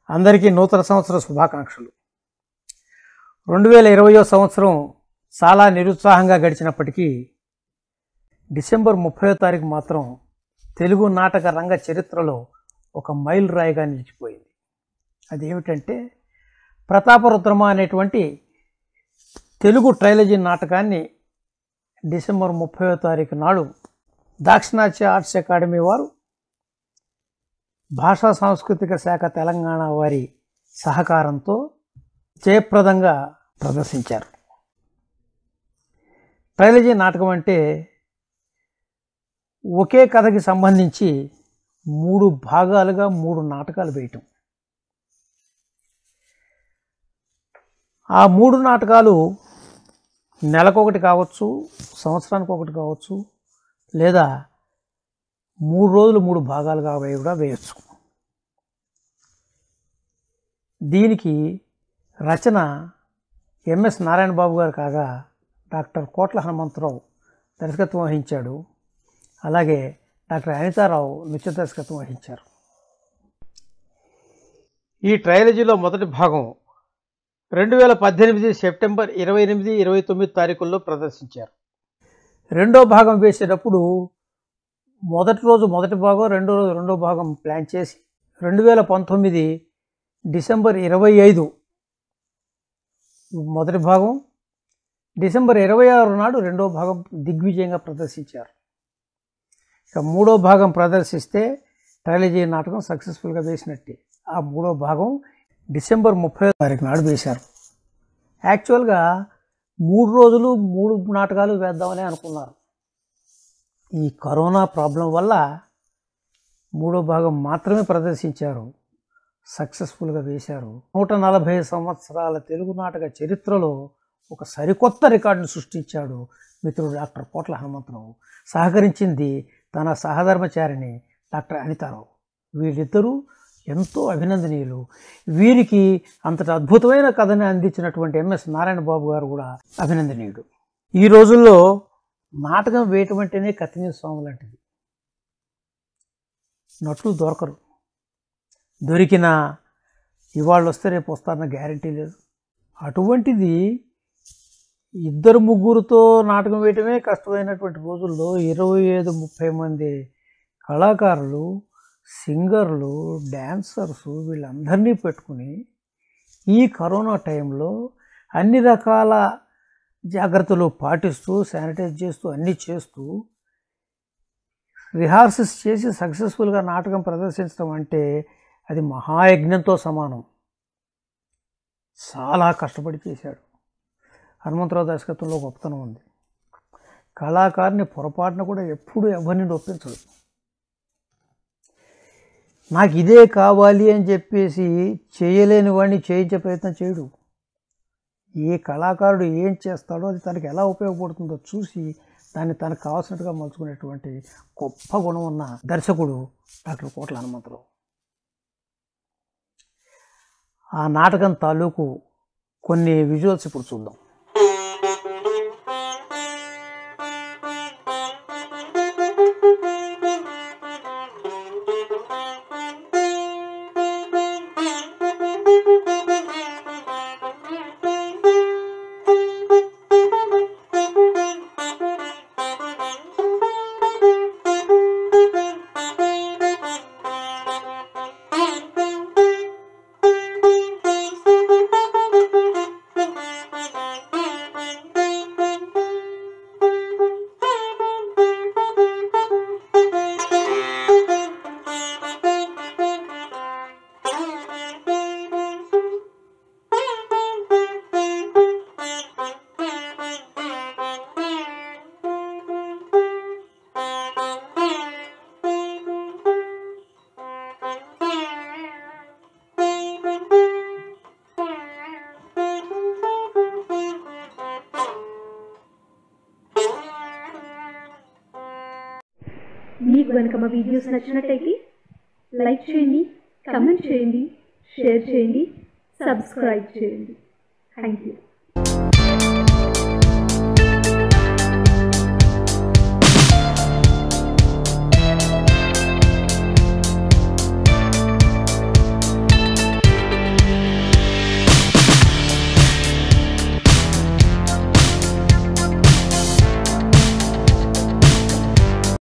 అందరికీ నూతన సంవత్సర శుభాకాంక్షలు రెండు వేల ఇరవయో సంవత్సరం చాలా నిరుత్సాహంగా గడిచినప్పటికీ డిసెంబర్ ముప్పయో తారీఖు మాత్రం తెలుగు నాటక రంగ చరిత్రలో ఒక మైల్ రాయిగా నిలిచిపోయింది అదేమిటంటే ప్రతాపరుద్రమ అనేటువంటి తెలుగు ట్రైలజీ నాటకాన్ని డిసెంబర్ ముప్పయో తారీఖు నాడు దాక్షిణాత్య ఆర్ట్స్ అకాడమీ వారు భాషా సాంస్కృతిక శాఖ తెలంగాణ వారి సహకారంతో జయప్రదంగా ప్రదర్శించారు ట్రైలజీ నాటకం అంటే ఒకే కథకి సంబంధించి మూడు భాగాలుగా మూడు నాటకాలు వేయటం ఆ మూడు నాటకాలు నెలకొకటి కావచ్చు సంవత్సరానికి ఒకటి కావచ్చు లేదా మూడు రోజులు మూడు భాగాలుగా వేయ కూడా వేయచ్చు దీనికి రచన ఎంఎస్ నారాయణ బాబు గారు కాగా డాక్టర్ కోట్ల హనుమంతరావు దర్శకత్వం వహించాడు అలాగే డాక్టర్ అనితారావు నృత్య దర్శకత్వం వహించారు ఈ ట్రయలజీలో మొదటి భాగం రెండు వేల పద్దెనిమిది సెప్టెంబర్ ఇరవై ఎనిమిది ఇరవై తొమ్మిది తారీఖుల్లో ప్రదర్శించారు రెండో భాగం వేసేటప్పుడు మొదటి రోజు మొదటి భాగం రెండో రోజు రెండో భాగం ప్లాన్ చేసి రెండు వేల పంతొమ్మిది డిసెంబర్ ఇరవై ఐదు మొదటి భాగం డిసెంబర్ ఇరవై ఆరు నాడు రెండో భాగం దిగ్విజయంగా ప్రదర్శించారు ఇక మూడో భాగం ప్రదర్శిస్తే ట్రైలజీ నాటకం సక్సెస్ఫుల్గా వేసినట్టే ఆ మూడో భాగం డిసెంబర్ ముప్పై తారీఖు నాడు వేశారు యాక్చువల్గా మూడు రోజులు మూడు నాటకాలు వేద్దామని అనుకున్నారు ఈ కరోనా ప్రాబ్లం వల్ల మూడో భాగం మాత్రమే ప్రదర్శించారు సక్సెస్ఫుల్గా వేశారు నూట నలభై సంవత్సరాల తెలుగు నాటక చరిత్రలో ఒక సరికొత్త రికార్డును సృష్టించాడు మిత్రుడు డాక్టర్ కోట్ల హనుమంతరావు సహకరించింది తన సహధర్మచారిణి డాక్టర్ అనితారావు వీళ్ళిద్దరూ ఎంతో అభినందనీయులు వీరికి అంతటి అద్భుతమైన కథని అందించినటువంటి ఎంఎస్ నారాయణ బాబు గారు కూడా అభినందనీయుడు ఈ రోజుల్లో నాటకం వేయటం అంటేనే కత్తిమీద స్వామి లాంటిది నటులు దొరకరు దొరికిన ఇవాళ వస్తే రేపు వస్తారన్న గ్యారంటీ లేదు అటువంటిది ఇద్దరు ముగ్గురుతో నాటకం వేయటమే కష్టమైనటువంటి రోజుల్లో ఇరవై ఐదు ముప్పై మంది కళాకారులు సింగర్లు డ్యాన్సర్స్ వీళ్ళందరినీ పెట్టుకుని ఈ కరోనా టైంలో అన్ని రకాల జాగ్రత్తలు పాటిస్తూ శానిటైజ్ చేస్తూ అన్నీ చేస్తూ రిహార్సల్స్ చేసి సక్సెస్ఫుల్గా నాటకం ప్రదర్శించడం అంటే అది మహాయజ్ఞంతో సమానం చాలా కష్టపడి చేశాడు హనుమంతరావు దర్శకత్వంలో గొప్పతనం ఉంది కళాకారుని పొరపాటున కూడా ఎప్పుడూ ఎవరిని ఒప్పించడు నాకు ఇదే కావాలి అని చెప్పేసి చేయలేని వాడిని చేయించే ప్రయత్నం చేయడు ఏ కళాకారుడు ఏం చేస్తాడో అది తనకి ఎలా ఉపయోగపడుతుందో చూసి దాన్ని తనకు కావాల్సినట్టుగా మలుచుకునేటువంటి గొప్ప గుణం ఉన్న దర్శకుడు డాక్టర్ కోట్ల హనుమంతరావు ఆ నాటకం తాలూకు కొన్ని విజువల్స్ ఇప్పుడు చూద్దాం మీకు కనుక మా వీడియోస్ నచ్చినట్టయితే లైక్ చేయండి కమెంట్ చేయండి షేర్ చేయండి సబ్స్క్రైబ్ చేయండి థ్యాంక్ యూ